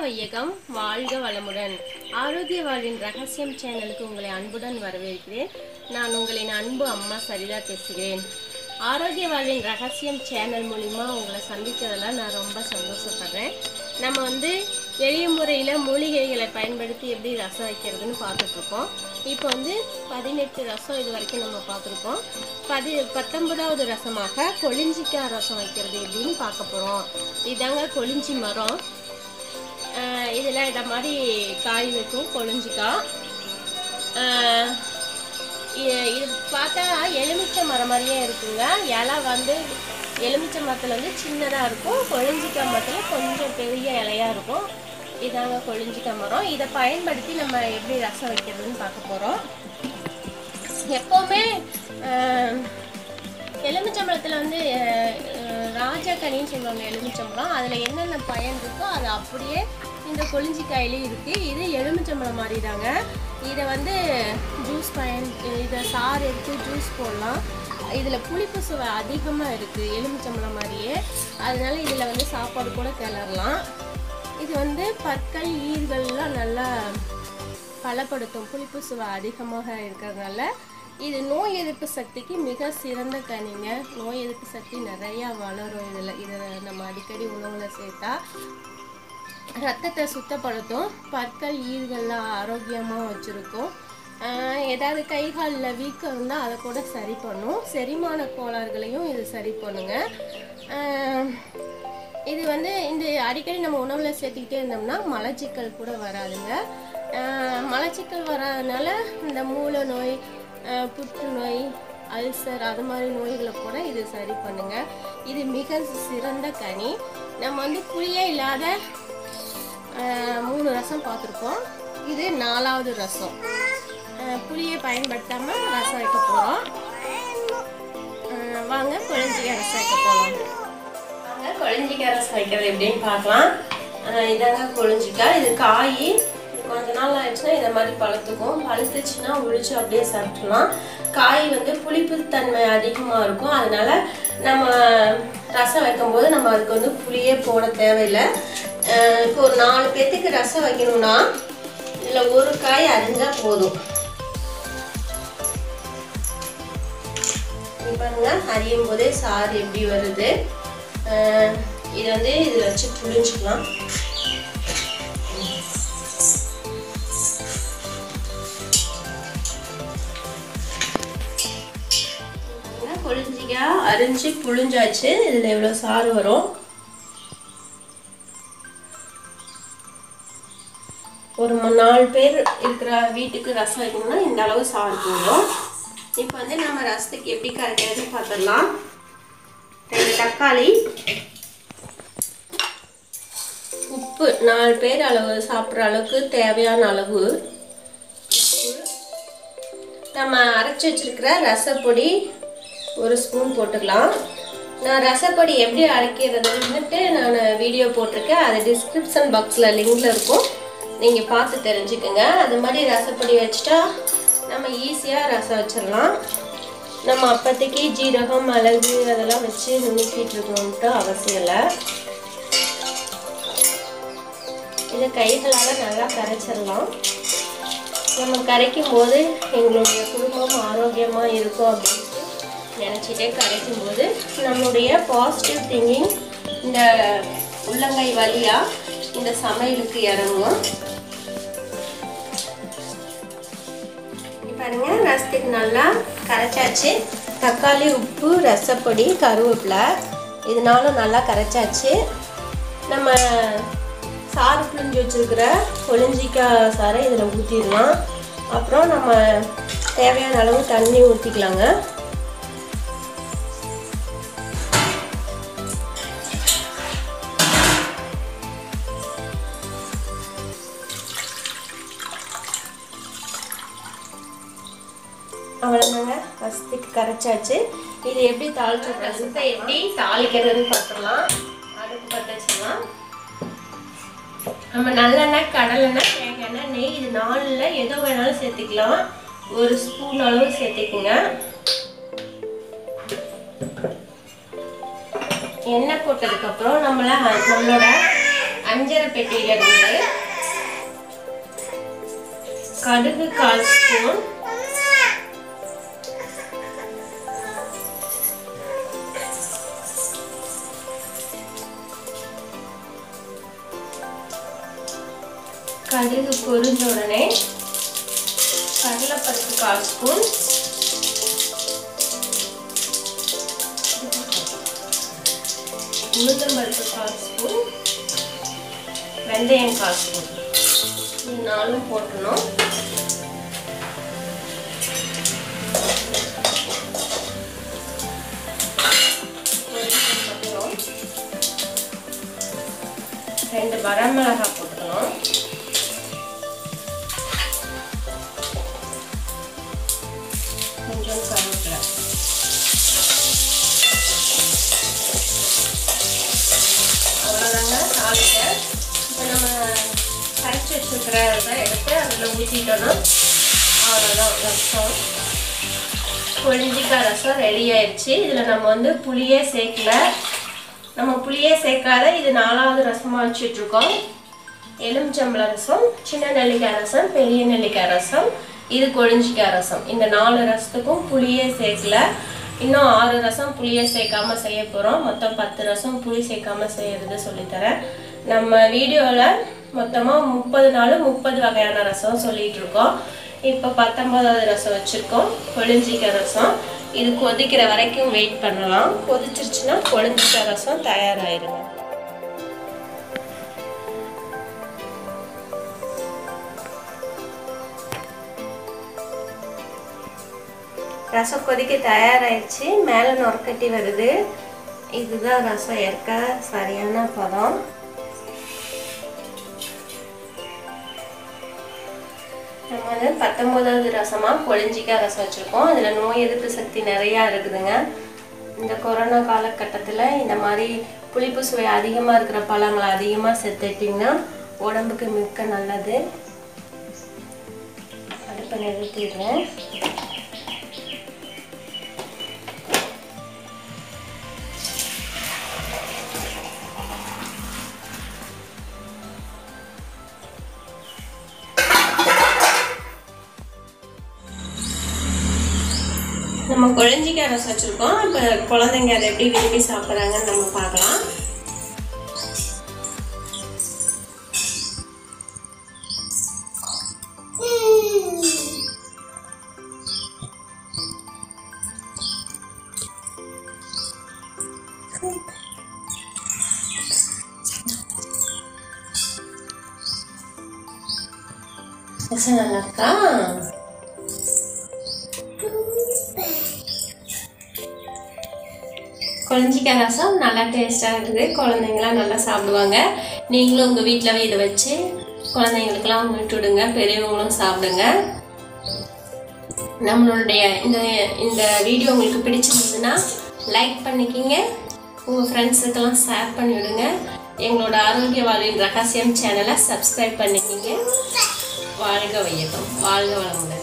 வையகம் வாழ்க வளமுடன் ஆரோக்கிய வாழ்வின் ரகசியம் சேனலுக்கு உங்களை அன்புடன் வரவேற்கிறேன் நான் உங்களின் அன்பு அம்மா சரிதா பேசுகிறேன் ஆரோக்கிய வாழ்வின் ரகசியம் சேனல் மூலிமா உங்களை சந்திக்கிறதுல நான் ரொம்ப சந்தோஷப்படுறேன் நம்ம வந்து எளிய முறையில் மூலிகைகளை பயன்படுத்தி எப்படி ரசம் வைக்கிறதுன்னு பார்த்துட்ருக்கோம் இப்போ வந்து பதினெட்டு ரசம் இது வரைக்கும் நம்ம பார்த்துருக்கோம் பதி பத்தொன்பதாவது ரசமாக கொளிஞ்சிக்காய் ரசம் வைக்கிறது எப்படின்னு பார்க்க போகிறோம் இதாங்க கொளிஞ்சி மரம் ஆஹ் இதுல இந்த மாதிரி காய் வைக்கும் கொழிஞ்சிக்காய் ஆஹ் இ- இது பார்த்தா எலுமிச்சை மரம் மாதிரியே இருக்குங்க இலை வந்து எலுமிச்சை மரத்தில் வந்து சின்னதாக இருக்கும் கொழிஞ்சிக்காய் மரத்தில் கொஞ்சம் பெரிய இலையாக இருக்கும் இதாங்க கொழிஞ்சிக்காய் மரம் இதை பயன்படுத்தி நம்ம எப்படி ரசம் வைக்கிறதுன்னு பார்க்க போகிறோம் எப்போவுமே ஆஹ், எலுமிச்சம்பழத்தில் வந்து அஹ், அஹ், ராஜா கனின்னு சொல்லுவாங்க எலுமிச்சம்பழம் அதில் என்னென்ன பயன் இருக்கோ அது அப்படியே இந்த கொளிஞ்சிக்காயிலையும் இருக்குது இது எலுமிச்சம்பழம் மாதிரி தாங்க இதை வந்து ஜூஸ் பயன் இதை சாறு எடுத்து ஜூஸ் போடலாம் இதில் புளிப்பு சுவை அதிகமாக இருக்குது எலுமிச்சம்பழம் மாதிரியே அதனால இதில் வந்து சாப்பாடு கூட கிளறலாம் இது வந்து பற்கள் ஈர்கள்லாம் நல்லா பலப்படுத்தும் புளிப்பு சுவை அதிகமாக இருக்கிறதுனால இது நோய் எதிர்ப்பு சக்திக்கு மிக சிறந்த கனிங்க நோய் எதிர்ப்பு சக்தி நிறையா வளரும் இதில் இதை நம்ம அடிக்கடி உணவில் சேர்த்தா ரத்தத்தை சுத்தப்படுத்தும் பற்கள் ஈர்கள்லாம் ஆரோக்கியமாக வச்சுருக்கும் ஆஹ் ஏதாவது கை காலில் வீக்கம் இருந்தால் அதை கூட சரி பண்ணும் செரிமான கோளாறுகளையும் இது சரி பண்ணுங்க ஆஹ் இது வந்து இந்த அடிக்கடி நம்ம உணவில் சேர்த்துக்கிட்டே இருந்தோம்னா மலச்சிக்கல் கூட வராதுங்க ஆஹ் மலச்சிக்கல் வராதனால இந்த மூல நோய் ஆஹ் புற்றுநோய் அல்சர் அது மாதிரி நோய்களை கூட இது சரி பண்ணுங்க இது மிக சிறந்த கனி நம்ம வந்து புளியே இல்லாத ஆஹ் மூணு ரசம் பார்த்துருக்கோம் இது நாலாவது ரசம் ஆஹ் புளியை பயன்படுத்தாமல் ரசம் வைக்க போகிறோம் வாங்க குழஞ்சிக்காய் ரசம் வைக்க போகலாம் வாங்க கொழிஞ்சிக்காய் ரசம் வைக்கிறது எப்படின்னு பார்க்கலாம் ஆஹ் இதாங்க கொழிஞ்சிக்காய் இது காய் கொஞ்ச நாள் ஆயிடுச்சுன்னா இதை மாதிரி பழுத்துக்கும் பழுத்துச்சுன்னா உழிச்சு அப்படியே சாப்பிட்றலாம் காய் வந்து புளிப்புத்தன்மை அதிகமாக இருக்கும் அதனால நம்ம ரசம் வைக்கும்போது நம்ம அதுக்கு வந்து புளியே போட தேவையில்லை ஆஹ் இப்போ ஒரு நாலு பேத்துக்கு ரசம் வைக்கணும்னா இதில் ஒரு காய் அரிஞ்சா போதும் இங்க பாருங்க அரியும் போதே சாறு எப்படி வருது ஆஹ் இது வந்து இதில் வச்சு புளிஞ்சுக்கலாம் கொழிஞ்சிக்காய் அரிஞ்சு புளிஞ்சாச்சு இதில் எவ்வளோ சாறு வரும் ஒரு ம- நாலு பேர் இருக்கிற வீட்டுக்கு ரசம் வைக்கணும்னா இந்த அளவு சாறு போதும் இப்போ வந்து நம்ம ரசத்துக்கு எப்படி கரைக்கிறதுன்னு பார்த்துடலாம் ரெண்டு தக்காளி உப்பு நாலு பேர் அளவு சாப்பிட்ற அளவுக்கு தேவையான அளவு உப்பு நம்ம அரைச்சி வச்சிருக்கிற ரசப்பொடி ஒரு ஸ்பூன் போட்டுக்கலாம் நான் ரசப்பொடி எப்படி அரைக்கிறதுன்னுட்டு நான் வீடியோ போட்டிருக்கேன் அது டிஸ்கிரிப்ஷன் பாக்ஸில் லிங்கில் இருக்கும் நீங்கள் பார்த்து தெரிஞ்சுக்கோங்க அது மாதிரி ரசப்பொடி வச்சுட்டா நம்ம ஈஸியாக ரசம் வச்சிடலாம் நம்ம அப்போதைக்கு ஜீரகம் மிளகு அதெல்லாம் வச்சு நுணுக்கிட்டு இருக்கணும்ட்டு அவசியம் இல்லை இதை கைகளால் நல்லா கரைச்சிடலாம் நம்ம கரைக்கும் போது எங்களுடைய குடும்பம் ஆரோக்கியமாக இருக்கும் அப்படின்ட்டு நினச்சிட்டே கரைக்கும் போது நம்மளுடைய பாசிட்டிவ் திங்கிங் இந்த உள்ளங்கை வழியாக இந்த சமையலுக்கு இறங்கும் இங்க பாருங்க ரசத்துக்கு நல்லா கரைச்சாச்சு தக்காளி உப்பு ரசப்பொடி கருவேப்பிலை இதனாலும் நல்லா கரைச்சாச்சு நம்ம சாறு புழிஞ்சு வச்சுருக்கிற கொழிஞ்சிக்காய் சாறை இதில் ஊற்றிடலாம் அப்புறம் நம்ம தேவையான அளவு தண்ணி ஊற்றிக்கலாங்க அவ்வளோதாங்க ரசத்துக்கு கரைச்சாச்சு இது எப்படி தாளிச்சு ரசத்தை எப்படி தாளிக்கிறதுன்னு பார்த்துடலாம் அடுப்பு பற்ற வச்சிடலாம் நம்ம நல்லெண்ணெய் கடலெண்ணெய் தேங்காய் நெய் இது நாலில் எதோ வேணாலும் சேர்த்துக்கலாம் ஒரு ஸ்பூன் அளவு சேர்த்துக்குங்க எண்ணெய் போட்டதுக்கப்புறம் நம்மள நம்மளோட அஞ்சரை பெட்டியிலிருந்து கடுகு கால் ஸ்பூன் கடுகு பொரிஞ்ச உடனே கடலைப்பருப்பு கால் ஸ்பூன் உளுந்தம்பருப்பு கால் ஸ்பூன் வெந்தயம் கால் ஸ்பூன் இது நாலும் போட்டணும் ரெண்டு வரமிளகாய் போட்டுக்கணும் கொஞ்சம் கருவேப்பிலை அவ்வளோதாங்க தாளிக்க இப்போ நம்ம கரைச்சி வச்சுருக்கிற இதை எடுத்து அதில் ஊற்றிட்டோன்னா அவ்வளோதான் ரசம் கொழிஞ்சிக்காய் ரசம் ரெடி ஆயிடுச்சு இதில் நம்ம வந்து புளியே சேர்க்கல நம்ம புளியே சேர்க்காத இது நாலாவது ரசமாக வச்சுட்ருக்கோம் எலுமிச்சம்பழ ரசம் சின்ன நெல்லிக்காய் ரசம் பெரிய நெல்லிக்காய் ரசம் இது கொழிஞ்சிக்காய் ரசம் இந்த நாலு ரசத்துக்கும் புளியே சேர்க்கல இன்னும் ஆறு ரசம் புளியை சேர்க்காம செய்ய போகிறோம் மொத்தம் பத்து ரசம் புளி சேர்க்காம செய்யறது சொல்லித்தரேன் நம்ம வீடியோவில் மொத்தமாக முப்பது நாள் முப்பது வகையான ரசம் சொல்லிட்டு இருக்கோம் இப்போ பத்தொன்பதாவது ரசம் வச்சுருக்கோம் கொழிஞ்சிக்காய் ரசம் இது கொதிக்கிற வரைக்கும் வெயிட் பண்ணலாம் கொதிச்சிருச்சுன்னா கொழிஞ்சிக்காய் ரசம் தயாராகிருங்க ரசம் கொதிக்க தயாராகிடுச்சு மேலே நொறுக்கட்டி வருது இதுதான் ரசம் ஏற்க சரியான பதம் நம்ம வந்து பத்தொம்போதாவது ரசமாக கொழிஞ்சிக்காய் ரசம் வச்சுருக்கோம் அதில் நோய் எதிர்ப்பு சக்தி நிறையா இருக்குதுங்க இந்த கொரோனா காலகட்டத்தில் இந்த மாதிரி புளிப்பு சுவை அதிகமாக இருக்கிற பழங்களை அதிகமாக சேர்த்துட்டிங்கன்னா உடம்புக்கு மிக்க நல்லது அடுப்பை நிறுத்திடுறேன் நம்ம குழஞ்சிக்காய் ரசம் வச்சுருக்கோம் இப்போ குழந்தைங்க அதை எப்படி விரும்பி சாப்பிட்றாங்கன்னு நம்ம பார்க்கலாம் ரசம் நல்லா இருக்கா குழஞ்சிக்காய் ரசம் நல்லா டேஸ்ட்டாக இருக்குது குழந்தைங்களாம் நல்லா சாப்பிடுவாங்க நீங்களும் உங்கள் வீட்டில் இதை வச்சு குழந்தைங்களுக்கெல்லாம் விட்டு விடுங்க பெரியவங்களும் சாப்பிடுங்க நம்மளுடைய இந்த இந்த வீடியோ உங்களுக்கு பிடிச்சிருந்ததுன்னா லைக் பண்ணிக்கிங்க உங்கள் ஃப்ரெண்ட்ஸுக்கெல்லாம் ஷேர் பண்ணி விடுங்க எங்களோட ஆரோக்கிய வாழ்வின் ரகசியம் சேனலை சப்ஸ்கிரைப் பண்ணிக்கிங்க வாழ்க வையகம் வாழ்க வளமுடன்